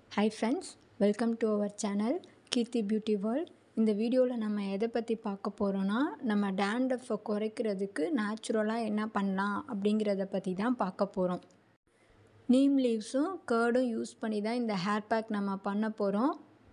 hi friends welcome to our channel Keerthi beauty world இந்த வீடியோவில் நம்ம எதை பற்றி பார்க்க போகிறோன்னா நம்ம டேண்ட்ரஃபை குறைக்கிறதுக்கு நேச்சுரலாக என்ன பண்ணலாம் அப்படிங்கிறத பற்றி தான் பார்க்க போகிறோம் நீம் லீவ்ஸும் கேர்டும் யூஸ் பண்ணி தான் இந்த ஹேர் பேக் நம்ம பண்ண போகிறோம்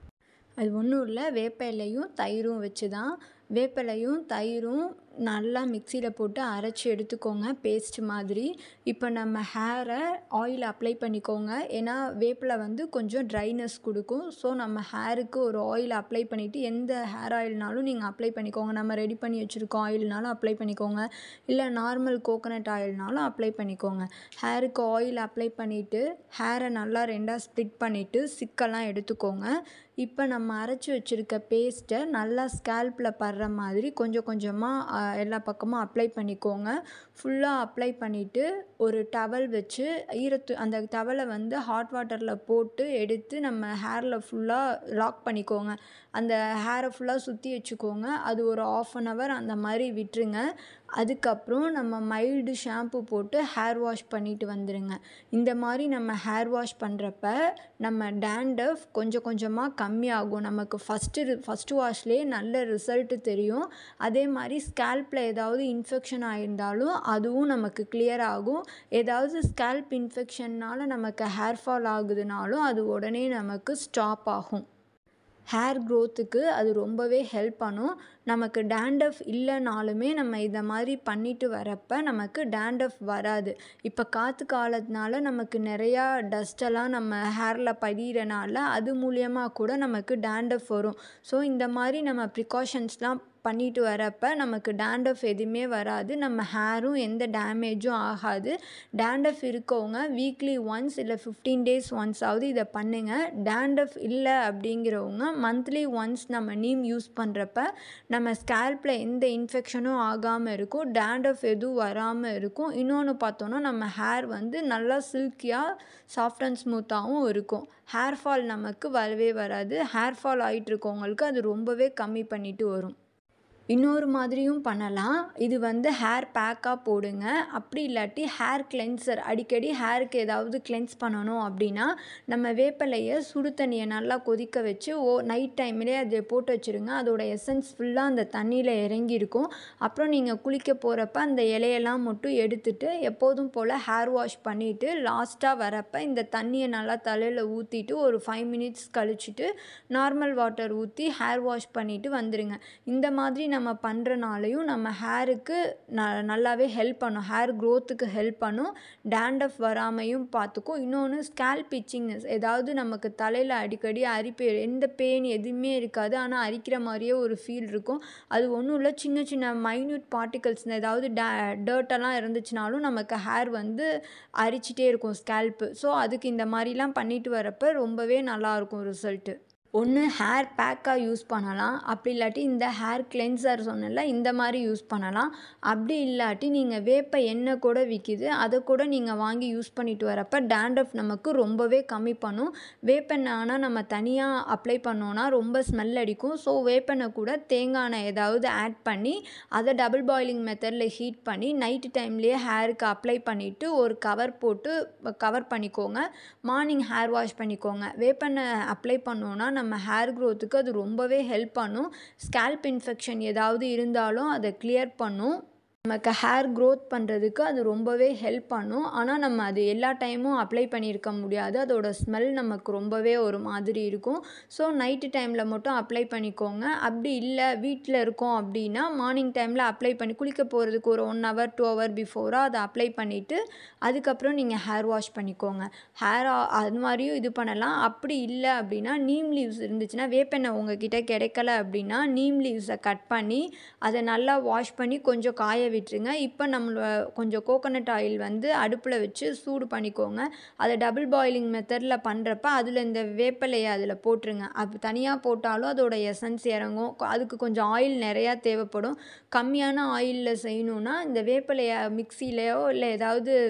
அது ஒன்றும் இல்லை வேப்ப இலையும் தயிரும் வச்சு தான் வேப்பிலையும் தயிரும் நல்லா மிக்சியில் போட்டு அரைச்சி எடுத்துக்கோங்க பேஸ்ட் மாதிரி இப்போ நம்ம ஹேரை ஆயில் அப்ளை பண்ணிக்கோங்க ஏன்னா வேப்பிலை வந்து கொஞ்சம் ட்ரைனஸ் கொடுக்கும் ஸோ நம்ம ஹேருக்கு ஒரு ஆயில் அப்ளை பண்ணிவிட்டு எந்த ஹேர் ஆயில்னாலும் நீங்கள் அப்ளை பண்ணிக்கோங்க நம்ம ரெடி பண்ணி வச்சுருக்கோம் ஆயில்னாலும் அப்ளை பண்ணிக்கோங்க இல்லை நார்மல் கோகனட் ஆயில்னாலும் அப்ளை பண்ணிக்கோங்க ஹேருக்கு ஆயில் அப்ளை பண்ணிவிட்டு ஹேரை நல்லா ரெண்டாக ஸ்ப்ளிட் பண்ணிவிட்டு சிக்கெல்லாம் எடுத்துக்கோங்க இப்போ நம்ம அரைச்சி வச்சுருக்க பேஸ்ட்டை நல்லா ஸ்கேல்பில் படுற மாதிரி கொஞ்சம் கொஞ்சமாக எல்லா பக்கமும் அப்ளை பண்ணிக்கோங்க ஃபுல்லாக அப்ளை பண்ணிவிட்டு ஒரு டவல் வச்சு ஈரத்து அந்த டவலை வந்து ஹாட் வாட்டரில் போட்டு எடுத்து நம்ம ஹேரில் ஃபுல்லாக லாக் பண்ணிக்கோங்க அந்த ஹேரை ஃபுல்லாக சுற்றி வச்சுக்கோங்க அது ஒரு ஆஃப் அன் ஹவர் அந்த மாதிரி விட்டுருங்க அதுக்கப்புறம் நம்ம மைல்டு ஷாம்பு போட்டு ஹேர் வாஷ் பண்ணிட்டு வந்துடுங்க இந்த மாதிரி நம்ம ஹேர் வாஷ் பண்ணுறப்ப நம்ம டேண்டஃப் கொஞ்சம் கொஞ்சமாக கம்மியாகும் நமக்கு ஃபஸ்ட்டு ஃபஸ்ட்டு வாஷ்லேயே நல்ல ரிசல்ட்டு தெரியும் அதே மாதிரி ஸ்கேல்பில் ஏதாவது இன்ஃபெக்ஷன் ஆகிருந்தாலும் அதுவும் நமக்கு கிளியர் ஆகும் ஏதாவது ஸ்கேல்ப் இன்ஃபெக்ஷன்னால் நமக்கு ஹேர் ஃபால் ஆகுதுனாலும் அது உடனே நமக்கு ஸ்டாப் ஆகும் ஹேர் க்ரோத்துக்கு அது ரொம்பவே ஹெல்ப் பண்ணும் நமக்கு டேண்டஃப் இல்லைனாலுமே நம்ம இதை மாதிரி பண்ணிட்டு வரப்போ நமக்கு டேண்டஃப் வராது இப்போ காற்று காலத்தினால நமக்கு நிறையா டஸ்டெல்லாம் நம்ம ஹேரில் படிகிறனால அது மூலியமாக கூட நமக்கு டேண்டஃப் வரும் ஸோ இந்த மாதிரி நம்ம ப்ரிகாஷன்ஸ்லாம் பண்ணிட்டு வரப்போ நமக்கு டேண்டஃப் எதுவுமே வராது நம்ம ஹேரும் எந்த டேமேஜும் ஆகாது டேண்டஃப் இருக்கவங்க வீக்லி ஒன்ஸ் இல்லை ஃபிஃப்டீன் டேஸ் ஒன்ஸாவது இதை பண்ணுங்கள் டேண்டஃப் இல்லை அப்படிங்கிறவங்க மந்த்லி ஒன்ஸ் நம்ம நீம் யூஸ் பண்ணுறப்ப நம்ம ஸ்கேல்பில் எந்த இன்ஃபெக்ஷனும் ஆகாமல் இருக்கும் டேண்டஃப் எதுவும் வராமல் இருக்கும் இன்னொன்று பார்த்தோன்னா நம்ம ஹேர் வந்து நல்லா சில்கியாக சாஃப்ட் அண்ட் ஸ்மூத்தாகவும் இருக்கும் ஹேர் ஃபால் நமக்கு வரவே வராது ஹேர் ஃபால் ஆகிட்டு இருக்கவங்களுக்கு அது ரொம்பவே கம்மி பண்ணிட்டு வரும் இன்னொரு மாதிரியும் பண்ணலாம் இது வந்து ஹேர் பேக்காக போடுங்க அப்படி இல்லாட்டி ஹேர் கிளென்சர் அடிக்கடி ஹேருக்கு ஏதாவது கிளென்ஸ் பண்ணணும் அப்படின்னா நம்ம வேப்பிலையை சுடு தண்ணியை நல்லா கொதிக்க வச்சு ஓ நைட் டைம்லேயே அதை போட்டு வச்சுருங்க அதோட எசன்ஸ் ஃபுல்லாக அந்த தண்ணியில் இறங்கியிருக்கும் அப்புறம் நீங்கள் குளிக்க போகிறப்ப அந்த இலையெல்லாம் மட்டும் எடுத்துட்டு எப்போதும் போல் ஹேர் வாஷ் பண்ணிவிட்டு லாஸ்ட்டாக வரப்போ இந்த தண்ணியை நல்லா தலையில் ஊற்றிட்டு ஒரு ஃபைவ் மினிட்ஸ் கழிச்சிட்டு நார்மல் வாட்டர் ஊற்றி ஹேர் வாஷ் பண்ணிவிட்டு வந்துடுங்க இந்த மாதிரி நம்ம பண்ணுறனாலையும் நம்ம ஹேருக்கு ந நல்லாவே ஹெல்ப் பண்ணும் ஹேர் க்ரோத்துக்கு ஹெல்ப் பண்ணும் டேண்டஃப் வராமையும் பார்த்துக்கும் இன்னொன்று ஸ்கேல்ப் இச்சிங்னஸ் ஏதாவது நமக்கு தலையில் அடிக்கடி அரிப்பு எந்த பெயின் எதுவுமே இருக்காது ஆனால் அரிக்கிற மாதிரியே ஒரு ஃபீல் இருக்கும் அது ஒன்றும் இல்லை சின்ன சின்ன மைன்யூட் பார்ட்டிகல்ஸ் ஏதாவது டே டர்ட்டெல்லாம் இருந்துச்சுனாலும் நமக்கு ஹேர் வந்து அரிச்சிட்டே இருக்கும் ஸ்கேல்ப்பு ஸோ அதுக்கு இந்த மாதிரிலாம் பண்ணிட்டு வரப்போ ரொம்பவே நல்லாயிருக்கும் ரிசல்ட்டு ஒன்று ஹேர் பேக்காக யூஸ் பண்ணலாம் அப்படி இல்லாட்டி இந்த ஹேர் கிளென்சர் சொன்னல இந்த மாதிரி யூஸ் பண்ணலாம் அப்படி இல்லாட்டி நீங்கள் வேப்ப எண்ணெய் கூட விற்கிது அதை கூட நீங்கள் வாங்கி யூஸ் பண்ணிட்டு வரப்போ டேண்ட்ரஃப் நமக்கு ரொம்பவே கம்மி பண்ணும் வேப்பெண்ணெய் ஆனால் நம்ம தனியாக அப்ளை பண்ணோன்னா ரொம்ப ஸ்மெல் அடிக்கும் ஸோ வேப்பெண்ணெய் கூட தேங்காய் எண்ணெய் ஏதாவது ஆட் பண்ணி அதை டபுள் பாயிலிங் மெத்தடில் ஹீட் பண்ணி நைட்டு டைம்லேயே ஹேருக்கு அப்ளை பண்ணிவிட்டு ஒரு கவர் போட்டு கவர் பண்ணிக்கோங்க மார்னிங் ஹேர் வாஷ் பண்ணிக்கோங்க வேப்பெண்ணெய் அப்ளை பண்ணோன்னா நம்ம ஹேர் க்ரோத்துக்கு அது ரொம்பவே ஹெல்ப் பண்ணும் ஸ்கேல்ப் இன்ஃபெக்ஷன் ஏதாவது இருந்தாலும் அதை கிளியர் பண்ணும் நமக்கு ஹேர் க்ரோத் பண்ணுறதுக்கு அது ரொம்பவே ஹெல்ப் பண்ணும் ஆனால் நம்ம அது எல்லா டைமும் அப்ளை பண்ணியிருக்க முடியாது அதோட ஸ்மெல் நமக்கு ரொம்பவே ஒரு மாதிரி இருக்கும் ஸோ நைட்டு டைமில் மட்டும் அப்ளை பண்ணிக்கோங்க அப்படி இல்லை வீட்டில் இருக்கோம் அப்படின்னா மார்னிங் டைமில் அப்ளை பண்ணி குளிக்க போகிறதுக்கு ஒரு ஒன் ஹவர் டூ ஹவர் பிஃபோராக அதை அப்ளை பண்ணிவிட்டு அதுக்கப்புறம் நீங்கள் ஹேர் வாஷ் பண்ணிக்கோங்க ஹேர் அது மாதிரியும் இது பண்ணலாம் அப்படி இல்லை அப்படின்னா நீம் லீவ்ஸ் இருந்துச்சுன்னா வேப்பெண்ணெய் உங்ககிட்ட கிடைக்கல அப்படின்னா நீம் லீவ்ஸை கட் பண்ணி அதை நல்லா வாஷ் பண்ணி கொஞ்சம் காய விட்டுருங்க இப்போ நம்மள கொஞ்சம் கோகோனட் ஆயில் வந்து அடுப்பில் வச்சு சூடு பண்ணிக்கோங்க அதை டபுள் பாயிலிங் மெத்தடில் பண்ணுறப்ப அதில் இந்த வேப்பிலையை அதில் போட்டுருங்க அது தனியாக போட்டாலும் அதோட எசன்ஸ் இறங்கும் அதுக்கு கொஞ்சம் ஆயில் நிறையா தேவைப்படும் கம்மியான ஆயிலில் செய்யணுன்னா இந்த வேப்பிலையை மிக்சிலேயோ இல்லை ஏதாவது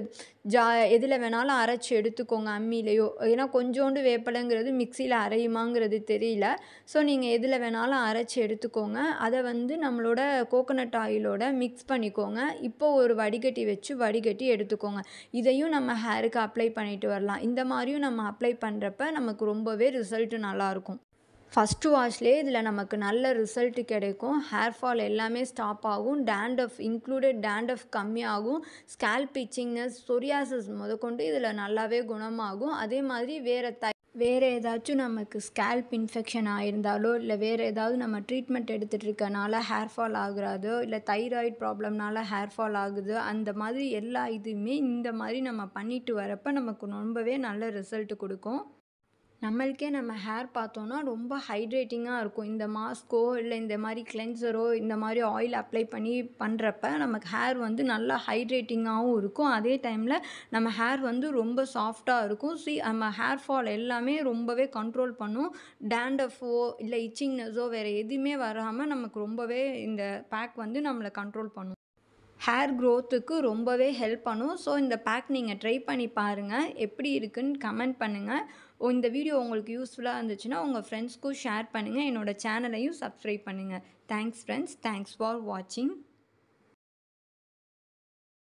ஜா எதில் வேணாலும் அரைச்சி எடுத்துக்கோங்க அம்மிலேயோ ஏன்னா கொஞ்சோண்டு வேப்பிலைங்கிறது மிக்சியில் அரையுமாங்கிறது தெரியல ஸோ நீங்கள் எதில் வேணாலும் அரைச்சி எடுத்துக்கோங்க அதை வந்து நம்மளோட கோகோனட் ஆயிலோட மிக்ஸ் பண்ணிக்கோங்க இப்போ ஒரு வடிகட்டி வச்சு வடிகட்டி எடுத்துக்கோங்க இதையும் நம்ம ஹேருக்கு அப்ளை பண்ணிட்டு வரலாம் இந்த மாதிரியும் நம்ம அப்ளை பண்ணுறப்ப நமக்கு ரொம்பவே ரிசல்ட்டு நல்லாயிருக்கும் ஃபஸ்ட்டு வாஷ்லேயே இதில் நமக்கு நல்ல ரிசல்ட் கிடைக்கும் ஹேர் ஃபால் எல்லாமே ஸ்டாப் ஆகும் டேண்டஃப் இன்க்ளூடட் டேண்டஃப் கம்மியாகும் ஸ்கேல்ப் இச்சிங்னஸ் சொரியாசஸ் முதற்கொண்டு இதில் நல்லாவே குணமாகும் அதே மாதிரி வேறு தை வேறு ஏதாச்சும் நமக்கு ஸ்கேல்ப் இன்ஃபெக்ஷன் ஆயிருந்தாலோ இல்லை வேறு ஏதாவது நம்ம ட்ரீட்மெண்ட் எடுத்துகிட்டு இருக்கனால ஹேர் ஃபால் ஆகுறதோ இல்லை தைராய்டு ப்ராப்ளம்னால ஹேர் ஃபால் ஆகுது அந்த மாதிரி எல்லா இதுவுமே இந்த மாதிரி நம்ம பண்ணிட்டு வரப்போ நமக்கு ரொம்பவே நல்ல ரிசல்ட் கொடுக்கும் நம்மளுக்கே நம்ம ஹேர் பார்த்தோன்னா ரொம்ப ஹைட்ரேட்டிங்காக இருக்கும் இந்த மாஸ்க்கோ இல்லை இந்த மாதிரி கிளென்சரோ இந்த மாதிரி ஆயில் அப்ளை பண்ணி பண்ணுறப்ப நமக்கு ஹேர் வந்து நல்லா ஹைட்ரேட்டிங்காகவும் இருக்கும் அதே டைமில் நம்ம ஹேர் வந்து ரொம்ப சாஃப்டாக இருக்கும் சி நம்ம ஹேர் ஃபால் எல்லாமே ரொம்பவே கண்ட்ரோல் பண்ணும் டேண்டஃபோ இல்லை இச்சிங்னஸோ வேறு எதுவுமே வராமல் நமக்கு ரொம்பவே இந்த பேக் வந்து நம்மளை கண்ட்ரோல் பண்ணும் ஹேர் க்ரோத்துக்கு ரொம்பவே ஹெல்ப் பண்ணும் ஸோ இந்த பேக் நீங்கள் ட்ரை பண்ணி பாருங்கள் எப்படி இருக்குன்னு கமெண்ட் பண்ணுங்கள் இந்த வீடியோ உங்களுக்கு யூஸ்ஃபுல்லாக இருந்துச்சுன்னா உங்கள் ஃப்ரெண்ட்ஸ்க்கும் ஷேர் பண்ணுங்கள் என்னோடய சேனலையும் சப்ஸ்கிரைப் பண்ணுங்கள் தேங்க்ஸ் ஃப்ரெண்ட்ஸ் தேங்க்ஸ் ஃபார் வாட்சிங்